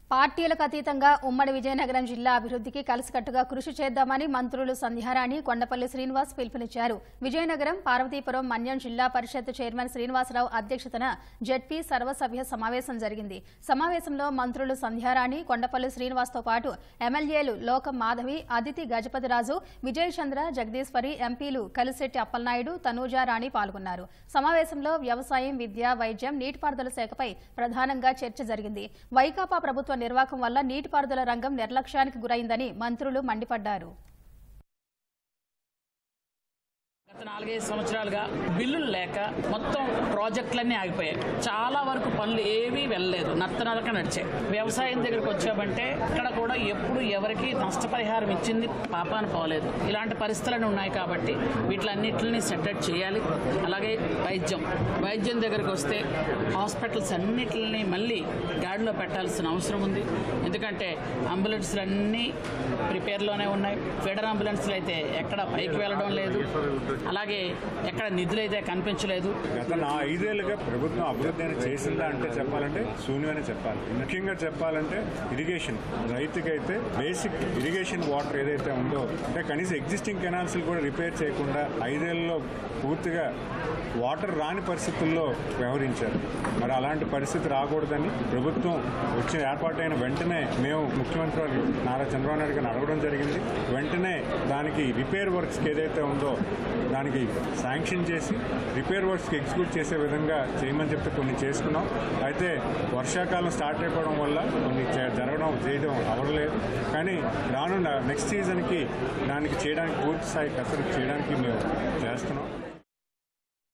పార్టీలకు అతీతంగా ఉమ్మడి విజయనగరం జిల్లా అభివృద్ధికి కలిసికట్టుగా కృషి చేద్దామని మంత్రులు సంధ్యారాణి కొండపల్లి శ్రీనివాస్ పిలుపునిచ్చారు విజయనగరం పార్వతీపురం మన్యం జిల్లా పరిషత్ చైర్మన్ శ్రీనివాసరావు అధ్యక్షతన జెడ్పీ సర్వసభ్య సమావేశం జరిగింది సమావేశంలో మంత్రులు సంధ్యారాణి కొండపల్లి శ్రీనివాస్తో పాటు ఎమ్మెల్యేలు లోకం మాధవి అదితి గజపతిరాజు విజయ్ చంద్ర జగదీశ్వరి ఎంపీలు కలిశెట్టి అప్పలనాయుడు తనూజారాణి పాల్గొన్నారు సమావేశంలో వ్యవసాయం విద్య వైద్యం నీటిపారుదల శాఖపై ప్రధానంగా చర్చ జరిగింది వైకాపా ప్రభుత్వ నిర్వాహకం వల్ల నీటిపారుదల రంగం నిర్లక్ష్యానికి గురైందని మంత్రులు మండిపడ్డారు గత నాలుగైదు సంవత్సరాలుగా బిల్లులు లేక మొత్తం ప్రాజెక్టులన్నీ ఆగిపోయాయి చాలా వరకు పనులు ఏమీ వెళ్ళలేదు నత్తనడక నడిచాయి వ్యవసాయం దగ్గరకు వచ్చామంటే ఇక్కడ కూడా ఎప్పుడు ఎవరికి నష్టపరిహారం ఇచ్చింది పాపాన పోలేదు ఇలాంటి పరిస్థితులు ఉన్నాయి కాబట్టి వీటిలన్నింటిని సెటెట్ చేయాలి అలాగే వైద్యం వైద్యం దగ్గరకు వస్తే హాస్పిటల్స్ అన్నిటిని మళ్ళీ గాడిలో పెట్టాల్సిన అవసరం ఉంది ఎందుకంటే అంబులెన్స్లు అన్నీ ప్రిపేర్లోనే ఉన్నాయి ఫెడర్ అంబులెన్స్లు అయితే ఎక్కడ పైకి వెళ్ళడం లేదు అలాగే ఎక్కడ నిధులు అయితే కనిపించలేదు గత నా ఐదేళ్లుగా ప్రభుత్వం అభివృద్ధి అనేది చేసిందా అంటే చెప్పాలంటే శూన్యమనే చెప్పాలి ముఖ్యంగా చెప్పాలంటే ఇరిగేషన్ రైతుకైతే బేసిక్ ఇరిగేషన్ వాటర్ ఏదైతే ఉందో అంటే కనీసం ఎగ్జిస్టింగ్ కెనాల్స్ కూడా రిపేర్ చేయకుండా ఐదేళ్లలో పూర్తిగా వాటర్ రాని పరిస్థితుల్లో వ్యవహరించారు మరి అలాంటి పరిస్థితి రాకూడదని ప్రభుత్వం వచ్చిన ఏర్పాటైన వెంటనే మేము ముఖ్యమంత్రి వారు నారా చంద్రబాబు నాయుడు గారిని అడగడం జరిగింది వెంటనే దానికి రిపేర్ వర్క్స్కి ఏదైతే ఉందో దానికి శాంక్షన్ చేసి రిపేర్ వర్క్స్కి ఎగ్జిక్యూట్ చేసే విధంగా చేయమని చెప్తే కొన్ని చేసుకున్నాం అయితే వర్షాకాలం స్టార్ట్ అయిపోవడం వల్ల కొన్ని చే- జరగడం చేయడం అవ్వలేదు కానీ రానున్న నెక్స్ట్ సీజన్కి దానికి చేయడానికి పూర్తి స్థాయి కసరత్తు చేయడానికి మేము చేస్తున్నాం